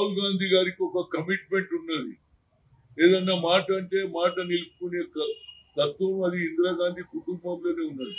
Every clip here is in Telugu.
రాహుల్ గాంధీ గారికి ఒక కమిట్మెంట్ ఉన్నది ఏదన్నా మాట అంటే మాట నిలుపుకునే క- తత్వం అది ఇందిరాగాంధీ కుటుంబంలోనే ఉన్నది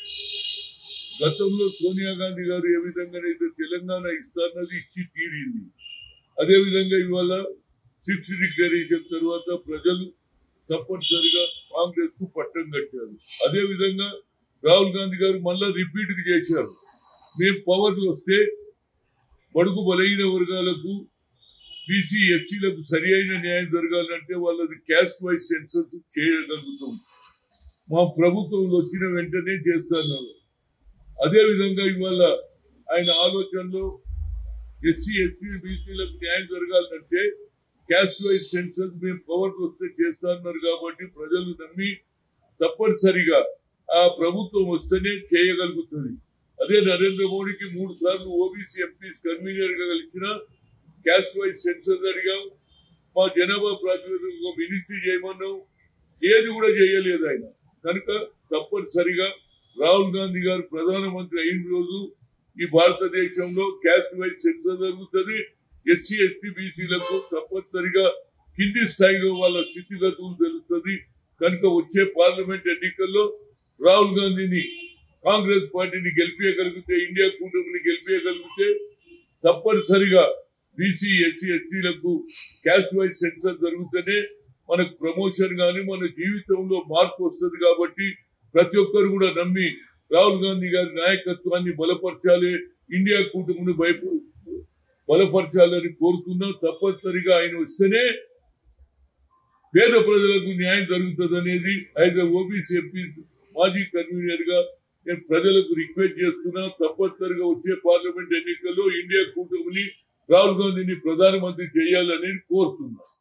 గతంలో సోనియా గాంధీ గారు ఏ విధంగానైతే తెలంగాణ ఇస్తారన్నది ఇచ్చి తీరింది అదే విధంగా ఇవాళ సిక్స్ డిక్లరేషన్ తర్వాత ప్రజలు తప్పనిసరిగా కాంగ్రెస్ కు పట్టం కట్టారు అదే విధంగా రాహుల్ గాంధీ గారు మళ్ళా రిపీట్ చేశారు మేము పవర్ వస్తే బడుగు బలహీన వర్గాలకు బీసీ ఎస్సీలకు సరి అయిన న్యాయం జరగాలంటే వాళ్ళది క్యాస్ట్ వైజ్ సెన్సస్ చేయగలుగుతాం మా ప్రభుత్వంలో వచ్చిన వెంటనే చేస్తున్నారు అదే విధంగా ఇవాళ ఆయన ఆలోచనలో ఎస్సీ ఎస్టీ బీసీలకు న్యాయం జరగాలంటే క్యాస్ట్ వైజ్ సెన్సస్ మేము పవర్ వస్తే చేస్తున్నారు కాబట్టి ప్రజలు నమ్మి తప్పనిసరిగా ఆ ప్రభుత్వం వస్తేనే చేయగలుగుతుంది అదే నరేంద్ర మోడీకి మూడు సార్లు ఓబీసీ ఎంపీస్ కన్వీనర్ గా కలిసిన క్యాస్ట్ వైజ్ సెన్సస్ అడిగాం మా జనాభా ప్రాతినిధ్యం మినిస్ట్రీ చేయమన్నాం ఏది కూడా చేయలేదు ఆయన కనుక తప్పనిసరిగా రాహుల్ గాంధీ గారు ప్రధానమంత్రి అయిన రోజు ఈ భారతదేశంలో క్యాస్ట్ వైజ్ సెన్సస్ జరుగుతుంది ఎస్సీ ఎస్టీ బీసీలకు తప్పనిసరిగా కింది స్థాయిలో వాళ్ళ స్థితిగతులు తెలుస్తుంది కనుక వచ్చే పార్లమెంట్ ఎన్నికల్లో రాహుల్ గాంధీని కాంగ్రెస్ పార్టీని గెలిపించగలిగితే ఇండియా కూటమిని గెలిపించగలిగితే తప్పనిసరిగా బీసీ ఎస్సీ ఎస్టీలకు క్యాస్ట్ వైజ్ సెన్సర్ జరుగుతూనే మనకు ప్రమోషన్ గాని మన జీవితంలో మార్పు వస్తుంది కాబట్టి ప్రతి ఒక్కరు కూడా నమ్మి రాహుల్ గాంధీ గారి నాయకత్వాన్ని బలపరచాలి ఇండియా కూటమిని భయప బలపరచాలని కోరుతున్నా తప్పనిసరిగా ఆయన వస్తేనే పేద ప్రజలకు న్యాయం జరుగుతుంది అనేది అయితే ఓబీసీ ఎంపీ మాజీ కన్వీనర్ గా నేను ప్రజలకు రిక్వెస్ట్ చేస్తున్నా తప్పనిసరిగా వచ్చే పార్లమెంట్ ఎన్నికల్లో ఇండియా కూటమిని రాహుల్ గాంధీని ప్రధానమంత్రి చేయాలని కోరుతున్నా